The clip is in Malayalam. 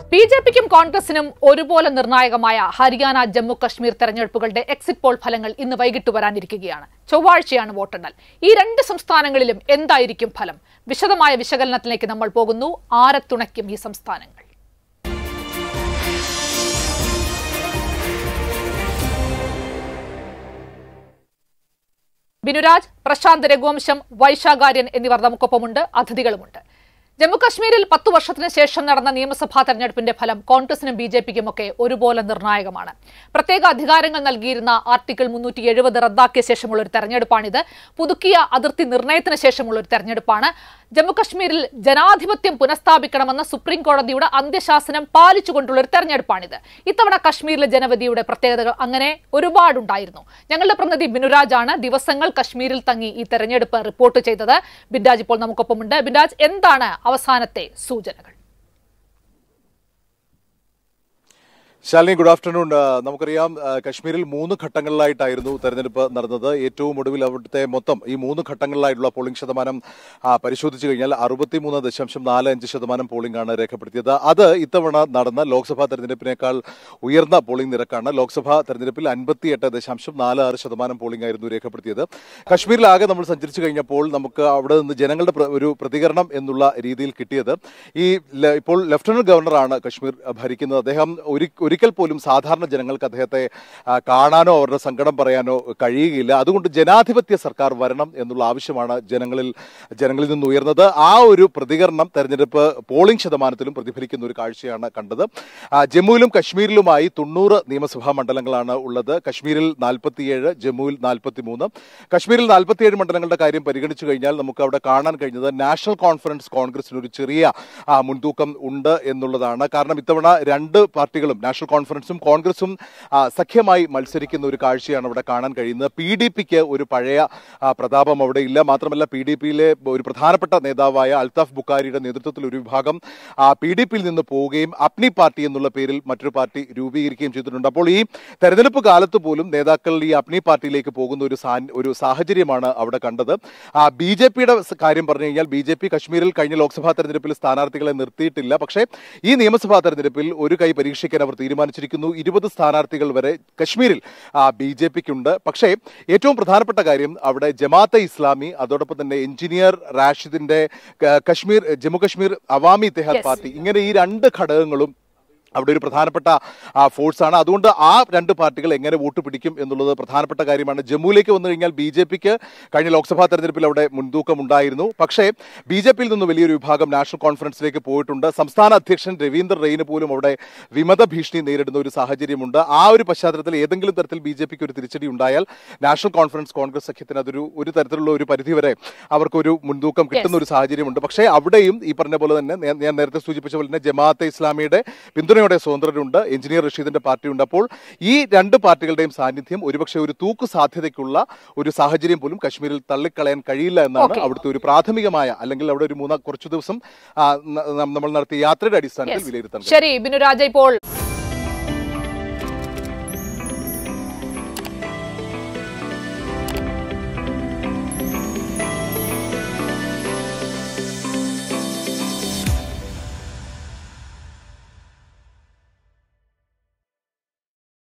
ബി ജെ പിക്കും കോൺഗ്രസിനും ഒരുപോലെ നിർണായകമായ ഹരിയാന ജമ്മു കശ്മീർ തെരഞ്ഞെടുപ്പുകളുടെ എക്സിറ്റ് പോൾ ഫലങ്ങൾ ഇന്ന് വൈകിട്ട് വരാനിരിക്കുകയാണ് ചൊവ്വാഴ്ചയാണ് വോട്ടെണ്ണൽ ഈ രണ്ട് സംസ്ഥാനങ്ങളിലും എന്തായിരിക്കും ഫലം വിശദമായ വിശകലനത്തിലേക്ക് നമ്മൾ പോകുന്നു ആരെ തുണയ്ക്കും ഈ സംസ്ഥാനങ്ങൾ ബിനുരാജ് പ്രശാന്ത് രഘുവംശം വൈശാഖാര്യൻ എന്നിവർ നമുക്കൊപ്പമുണ്ട് അതിഥികളുമുണ്ട് ജമ്മുകശ്മീരിൽ പത്തു വർഷത്തിന് ശേഷം നടന്ന നിയമസഭാ തെരഞ്ഞെടുപ്പിന്റെ ഫലം കോൺഗ്രസിനും ബി ജെ പിക്കും ഒക്കെ ഒരുപോലെ നിർണായകമാണ് പ്രത്യേക അധികാരങ്ങൾ നൽകിയിരുന്ന ആർട്ടിക്കിൾ മുന്നൂറ്റി എഴുപത് റദ്ദാക്കിയ ശേഷമുള്ള ഒരു തെരഞ്ഞെടുപ്പാണിത് പുതുക്കിയ അതിർത്തി നിർണയത്തിന് ശേഷമുള്ള ഒരു തെരഞ്ഞെടുപ്പാണ് ജമ്മുകശ്മീരിൽ ജനാധിപത്യം പുനഃസ്ഥാപിക്കണമെന്ന സുപ്രീം കോടതിയുടെ അന്ത്യശാസനം പാലിച്ചുകൊണ്ടുള്ള ഒരു തെരഞ്ഞെടുപ്പാണിത് ഇത്തവണ കശ്മീരിലെ ജനവിധിയുടെ പ്രത്യേകതകൾ അങ്ങനെ ഒരുപാടുണ്ടായിരുന്നു ഞങ്ങളുടെ പ്രതിനിധി ബിനുരാജ് ആണ് ദിവസങ്ങൾ കശ്മീരിൽ തങ്ങി ഈ തെരഞ്ഞെടുപ്പ് റിപ്പോർട്ട് ചെയ്തത് ബിൻരാജ് ഇപ്പോൾ നമുക്കൊപ്പമുണ്ട് ബിൻരാജ് എന്താണ് അവസാനത്തെ സൂചനകൾ ശാലിനി ഗുഡ് ആഫ്റ്റർനൂൺ ആ, നമുക്കറിയാം ആ, കശ്മീരിൽ മൂന്ന് ഘട്ടങ്ങളിലായിട്ടായിരുന്നു തെരഞ്ഞെടുപ്പ് നടന്നത് ഏറ്റവും ഒടുവിൽ അവിടുത്തെ മൊത്തം ഈ മൂന്ന് ഘട്ടങ്ങളിലായിട്ടുള്ള പോളിംഗ് ശതമാനം ആ, പരിശോധിച്ചു കഴിഞ്ഞാൽ അറുപത്തിമൂന്ന് ദശാംശം നാല് അഞ്ച് ശതമാനം പോളിംഗ് ആണ് രേഖപ്പെടുത്തിയത് അത് ഇത്തവണ നടന്ന ലോക്സഭാ തെരഞ്ഞെടുപ്പിനേക്കാൾ ഉയർന്ന പോളിംഗ് നിരക്കാണ് ലോക്സഭാ തെരഞ്ഞെടുപ്പിൽ അൻപത്തിയെട്ട് ദശാംശം നാല് ആറ് ശതമാനം പോളിംഗ് ആയിരുന്നു രേഖപ്പെടുത്തിയത് കശ്മീരിലാകെ നമ്മൾ സഞ്ചരിച്ചു കഴിഞ്ഞപ്പോൾ നമുക്ക് അവിടെ നിന്ന് ജനങ്ങളുടെ പ്ര- ഒരു പ്രതികരണം എന്നുള്ള രീതിയിൽ കിട്ടിയത് ഈ ല- ഇപ്പോൾ ലഫ്റ്റനന്റ് ഗവർണറാണ് കശ്മീർ ഭരിക്കുന്നത് അദ്ദേഹം ഒരി- ഒരിക്കൽ പോലും സാധാരണ ജനങ്ങൾക്ക് അദ്ദേഹത്തെ ആ, കാണാനോ അവരുടെ സങ്കടം പറയാനോ കഴിയുകയില്ല അതുകൊണ്ട് ജനാധിപത്യ സർക്കാർ വരണം എന്നുള്ള ആവശ്യമാണ് ജനങ്ങളിൽ ജനങ്ങളിൽ നിന്ന് ഉയർന്നത് ആ ഒരു പ്രതികരണം തെരഞ്ഞെടുപ്പ് പോളിംഗ് ശതമാനത്തിലും പ്രതിഫലിക്കുന്ന ഒരു കാഴ്ചയാണ് കണ്ടത് ആ, ജമ്മുവിലും കശ്മീരിലുമായി തൊണ്ണൂറ് നിയമസഭാ മണ്ഡലങ്ങളാണ് ഉള്ളത് കശ്മീരിൽ നാൽപ്പത്തിയേഴ് ജമ്മുവിൽ നാൽപ്പത്തിമൂന്ന് കശ്മീരിൽ നാൽപ്പത്തിയേഴ് മണ്ഡലങ്ങളുടെ കാര്യം പരിഗണിച്ചു കഴിഞ്ഞാൽ നമുക്ക് അവിടെ കാണാൻ കഴിഞ്ഞത് നാഷണൽ കോൺഫറൻസ് കോൺഗ്രസിന് ഒരു ചെറിയ ആ, മുൻതൂക്കം ഉണ്ട് എന്നുള്ളതാണ് കാരണം ഇത്തവണ രണ്ട് പാർട്ടികളും നാഷണൽ കോൺഫറൻസും കോൺഗ്രസും ആ, സഖ്യമായി മത്സരിക്കുന്ന ഒരു കാഴ്ചയാണ് അവിടെ കാണാൻ കഴിയുന്നത് പി ഡി പിക്ക് ഒരു പഴയ ആ, പ്രതാപം അവിടെ ഇല്ല മാത്രമല്ല പി ഡി പിയിലെ ഒരു പ്രധാനപ്പെട്ട നേതാവായ അൽതാഫ് ബുക്കാരിയുടെ നേതൃത്വത്തിൽ ഒരു വിഭാഗം പി ഡി പിയിൽ നിന്ന് പോവുകയും അപ്നി പാർട്ടി എന്നുള്ള പേരിൽ മറ്റൊരു പാർട്ടി രൂപീകരിക്കുകയും ചെയ്തിട്ടുണ്ട് അപ്പോൾ ഈ തെരഞ്ഞെടുപ്പ് കാലത്ത് പോലും നേതാക്കൾ ഈ അപ്നി പാർട്ടിയിലേക്ക് പോകുന്ന ഒരു സാൻ- ഒരു സാഹചര്യമാണ് അവിടെ കണ്ടത് ബി ജെ പിയുടെ കാര്യം പറഞ്ഞു കഴിഞ്ഞാൽ ബി ജെ പി കശ്മീരിൽ കഴിഞ്ഞ ലോക്സഭാ തെരഞ്ഞെടുപ്പിൽ സ്ഥാനാർത്ഥികളെ നിർത്തിയിട്ടില്ല പക്ഷേ ഈ നിയമസഭാ തെരഞ്ഞെടുപ്പിൽ ഒരു കൈ പരീക്ഷിക്കാൻ അവർ തീരുമാനിച്ചിരിക്കുന്നു ഇരുപത് സ്ഥാനാർത്ഥികൾ വരെ കശ്മീരിൽ ബി ജെ പിക്കുണ്ട് പക്ഷേ ഏറ്റവും പ്രധാനപ്പെട്ട കാര്യം അവിടെ ജമാഅത്തെ ഇസ്ലാമി അതോടൊപ്പം തന്നെ എഞ്ചിനീയർ റാഷിദിന്റെ ക- കശ്മീർ ജമ്മു കശ്മീർ അവാമി ഇത്തിഹാദ് Yes. പാർട്ടി ഇങ്ങനെ ഈ രണ്ട് ഘടകങ്ങളും അവിടെ ഒരു പ്രധാനപ്പെട്ട ആ, ഫോഴ്സാണ് അതുകൊണ്ട് ആ രണ്ട് പാർട്ടികൾ എങ്ങനെ വോട്ട് പിടിക്കും എന്നുള്ളത് പ്രധാനപ്പെട്ട കാര്യമാണ് ജമ്മുവിലേക്ക് വന്നു കഴിഞ്ഞാൽ ബി ജെ പിക്ക് കഴിഞ്ഞ ലോക്സഭാ തെരഞ്ഞെടുപ്പിൽ അവിടെ മുൻതൂക്കം ഉണ്ടായിരുന്നു പക്ഷേ ബി ജെ പിയിൽ നിന്ന് വലിയൊരു വിഭാഗം നാഷണൽ കോൺഫറൻസിലേക്ക് പോയിട്ടുണ്ട് സംസ്ഥാന അധ്യക്ഷൻ രവീന്ദ്ര റെയ്ന് പോലും അവിടെ വിമത ഭീഷണി നേരിടുന്ന ഒരു സാഹചര്യമുണ്ട് ആ ഒരു പശ്ചാത്തലത്തിൽ ഏതെങ്കിലും തരത്തിൽ ബി ജെ പിക്ക് ഒരു തിരിച്ചടി ഉണ്ടായാൽ നാഷണൽ കോൺഫറൻസ് കോൺഗ്രസ് സഖ്യത്തിന് അതൊരു ഒരു തരത്തിലുള്ള ഒരു പരിധിവരെ അവർക്കൊരു മുൻതൂക്കം കിട്ടുന്ന ഒരു സാഹചര്യമുണ്ട് പക്ഷേ അവിടെയും ഈ പറഞ്ഞ പോലെ തന്നെ നേ- ഞാൻ നേരത്തെ സൂചിപ്പിച്ച പോലെ തന്നെ ജമാഅത്തെ ഇസ്ലാമിയുടെ പിന്തുണയോടെ സ്വതന്ത്രരുണ്ട് എഞ്ചിനീയർ റഷീദിന്റെ പാർട്ടിയുണ്ട് അപ്പോൾ ഈ രണ്ട് പാർട്ടികളുടെയും സാന്നിധ്യം ഒരുപക്ഷെ ഒരു തൂക്ക് സാധ്യതയ്ക്കുള്ള ഒരു സാഹചര്യം പോലും കശ്മീരിൽ തള്ളിക്കളയാൻ കഴിയില്ല എന്നാണ് Okay. അവിടുത്തെ ഒരു പ്രാഥമികമായ അല്ലെങ്കിൽ അവിടെ ഒരു മൂന്നാ കുറച്ചു ദിവസം ആ, ന- നമ്മൾ നടത്തിയ യാത്രയുടെ അടിസ്ഥാനത്തിൽ Yes. വിലയിരുത്താൻ കഴിയും. ശരി ബിനുരാജ ഇപ്പോൾ